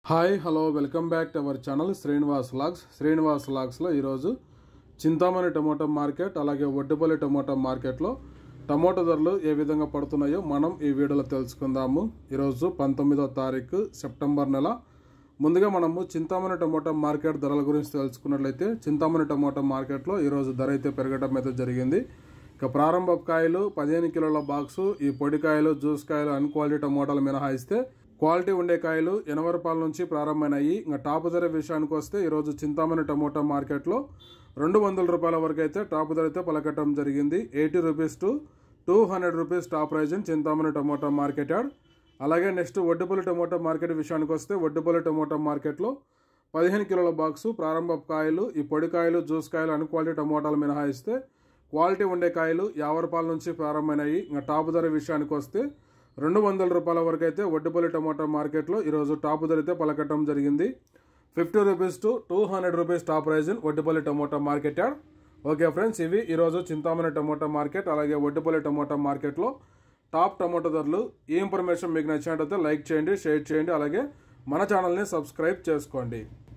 hi hello welcome back to our channel Srinivas logs Srinivas లాగ్స్లో ఈరోజు Chintamani tomato market అలాగే Oddupalli tomato మార్కెట్లో టమోటా ధరలు ఏ విధంగా పడుతున్నాయో మనం ఈ వీడియోలో తెలుసుకుందాము ఈరోజు పంతొమ్మిదో తారీఖు సెప్టెంబర్ నెల ముందుగా మనము చింతామణి టమోటా మార్కెట్ ధరల గురించి తెలుసుకున్నట్లయితే చింతామణి టమోటా మార్కెట్లో ఈరోజు ధర అయితే పెరగడం అయితే జరిగింది ఇక ప్రారంభ కాయలు పదిహేను కిలోల బాక్సు ఈ పొడి కాయలు జ్యూస్ కాయలు అన్ క్వాలిటీ టమోటాలు మినహాయిస్తే క్వాలిటీ ఉండే కాయలు ఎనభై రూపాయల నుంచి ప్రారంభమైనాయి ఇంకా టాప్ ధర విషయానికి వస్తే ఈరోజు చింతామణి టమోటా మార్కెట్లో రెండు వందల రూపాయల వరకు అయితే టాప్ ధర అయితే పలకటం జరిగింది eighty rupees to two hundred rupees top price in Chintamani tomato market yard అలాగే నెక్స్ట్ వడ్డుపల్లి టమోటా మార్కెట్ విషయానికి వస్తే వడ్డుపల్లి టమోటా మార్కెట్లో పదిహేను కిలోల బాక్సు ప్రారంభ కాయలు ఈ పొడి కాయలు జ్యూస్ కాయలు అన్ క్వాలిటీ టమోటాలు మినహాయిస్తే క్వాలిటీ ఉండే కాయలు యాభై రూపాయల నుంచి ప్రారంభమైనాయి ఇంకా టాప్ ధర విషయానికి వస్తే రెండు వందల రూపాయల వరకు అయితే వడ్డుపల్లి టమోటా మార్కెట్లో ఈరోజు టాప్ ధర అయితే పలకటం జరిగింది fifty rupees to two hundred rupees top price in Vaddupalli tomato market yard okay friends ఇవి ఈరోజు చింతామణి టమోటా మార్కెట్ అలాగే వడ్డుపల్లి టమోటా మార్కెట్లో టాప్ టమోటా ధరలు ఈ ఇన్ఫర్మేషన్ మీకు నచ్చినట్లయితే లైక్ చేయండి షేర్ చేయండి అలాగే మన ఛానల్ని సబ్స్క్రైబ్ చేసుకోండి